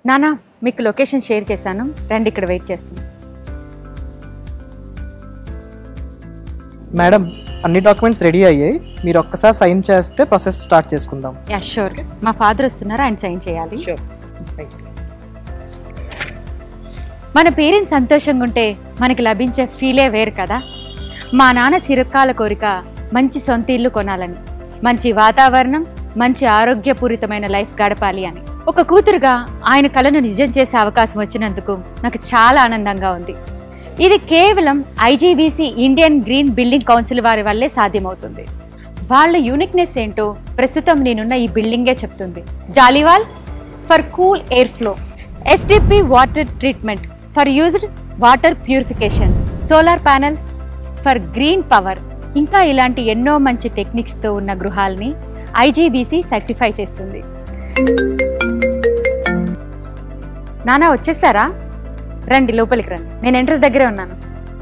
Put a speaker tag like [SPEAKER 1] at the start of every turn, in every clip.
[SPEAKER 1] నానా మీకు location share చేశాను రండి ఇక్కడ వెయిట్ చేస్తాను
[SPEAKER 2] మేడం అన్ని డాక్యుమెంట్స్ రెడీ అయ్యాయి మీరు ఒక్కసారి సైన్ చేస్తే ప్రాసెస్ స్టార్ట్ చేసుకుందాం
[SPEAKER 1] యా షూర్ మా ఫాదర్ వస్తున్నారు ఆయన సైన్ చేయాలి మన పేరెంట్స్ సంతోషంగా ఉంటే మనకి లభించే ఫీలే వేరు కదా మా నాన్న చిరకాల కోరిక మంచి సొంత ఇల్లు కొనాలని మంచి వాతావరణం మంచి ఆరోగ్యపూరితమైన లైఫ్ గడపాలి అని ఒక కూతురుగా ఆయన కలను నిజం చేసే అవకాశం వచ్చినందుకు నాకు చాలా ఆనందంగా ఉంది ఇది కేవలం IGBC Indian green building council వారి వల్లే సాధ్యమవుతుంది వాళ్ళ యూనిక్నెస్ ఏంటో ప్రస్తుతం నేనున్న ఈ బిల్డింగే చెప్తుంది జాలీవాల్ for cool air flow SDP water treatment for used water purification solar panels for green power ఇంకా ఇలాంటి ఎన్నో మంచి టెక్నిక్స్తో ఉన్న గృహాల్ని ఐజీబీసీ సర్టిఫై చేస్తుంది నానా వచ్చేసారా రండి లోపలికి రండి నేను ఎంట్రన్స్ దగ్గరే ఉన్నాను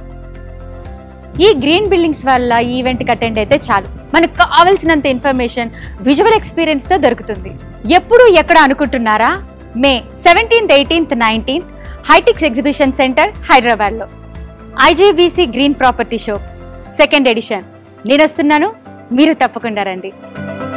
[SPEAKER 1] ఈ గ్రీన్ బిల్డింగ్స్ వల్ల ఈ ఈవెంట్కి అటెండ్ అయితే చాలు మనకు కావాల్సినంత ఇన్ఫర్మేషన్ విజువల్ ఎక్స్పీరియన్స్ తో దొరుకుతుంది ఎప్పుడు ఎక్కడ అనుకుంటున్నారా May seventeenth eighteenth nineteenth Hitex exhibition centre హైదరాబాద్లో IGBC green property show second edition నేను వస్తున్నాను మీరు తప్పకుండా రండి